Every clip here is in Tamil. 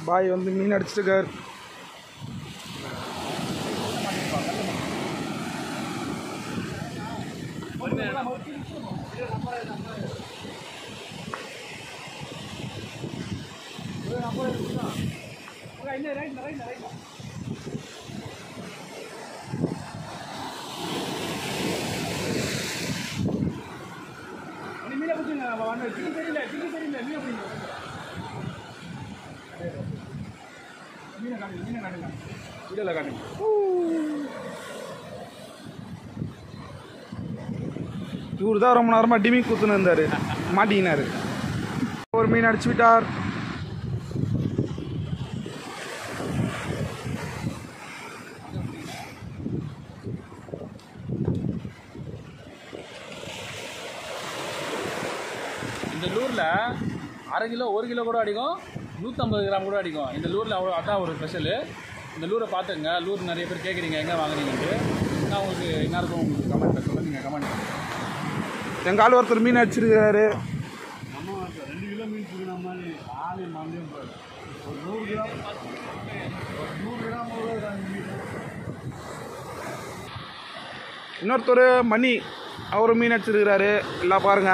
பாய் வந்து மீன் அடிச்சிருக்கார் இவர் தான் ரொம்ப நேரமாக டிமி குத்துன்னு இருந்தார் மாட்டிக்கினாரு ஒரு மீன் அடிச்சு விட்டார் இந்த லூரில் அரை கிலோ ஒரு கிலோ கூட அடிக்கும் நூற்றம்பது கிராம் கூட அடிக்கும் இந்த லூரில் அவ்வளோ அதான் ஒரு ஸ்பெஷலு இந்த லூரை பார்த்துங்க லூர் நிறைய பேர் கேட்குறீங்க எங்கே வாங்குறீங்கன்ட்டு நான் உங்களுக்கு என்ன இருக்கும் உங்களுக்கு கமெண்ட்டில் சொல்ல நீங்கள் கமெண்ட் எங்கள் ஆள் ஒருத்தர் மீன் அடிச்சிருக்காரு ரெண்டு கிலோ மீன் பிடிக்கிற மாதிரி ஆளு மந்தியம் ஒரு நூறு கிராம் ஒரு நூறு கிராம் இன்னொருத்தர் மணி அவர் மீன் அடிச்சிருக்கிறாரு எல்லாம் பாருங்க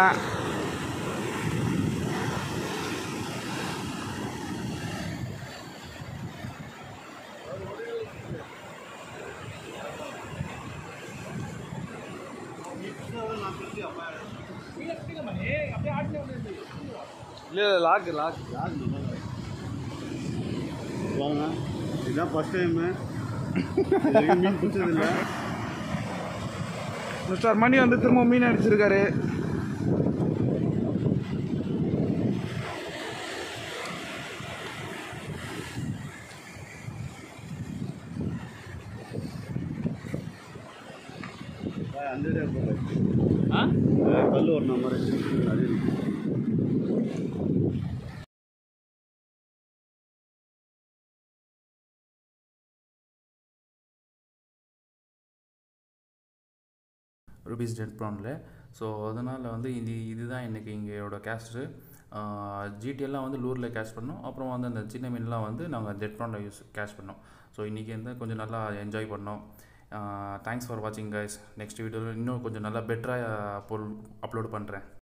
இல்லை லாக்கு லாக் வாங்க இதுதான் ஃபஸ்ட் டைமு மீன் பிடிச்சதில்லை மிஸ்டர் மணி வந்து திரும்ப மீன் அடிச்சிருக்காரு ஹண்ட்ரடே போகல ஆ கல் ஒரு நம்பர் அது ருபீஸ் டெட் ப்ரௌனில் ஸோ அதனால் வந்து இது இதுதான் எனக்கு இங்கேயோட கேஸ்ட்டு ஜிடிஎல்லாம் வந்து லூரில் கேஷ் பண்ணோம் அப்புறம் வந்து அந்த சின்ன மீன்லாம் வந்து நாங்கள் ஜெட் ப்ரானில் யூஸ் கேஷ் பண்ணோம் ஸோ இன்றைக்கி வந்து கொஞ்சம் நல்லா என்ஜாய் பண்ணோம் தேங்க்ஸ் ஃபார் வாட்சிங் கைஸ் நெக்ஸ்ட் வீடியோவில் இன்னும் கொஞ்சம் நல்லா பெட்டராக பொருள் அப்லோட் பண்ணுறேன்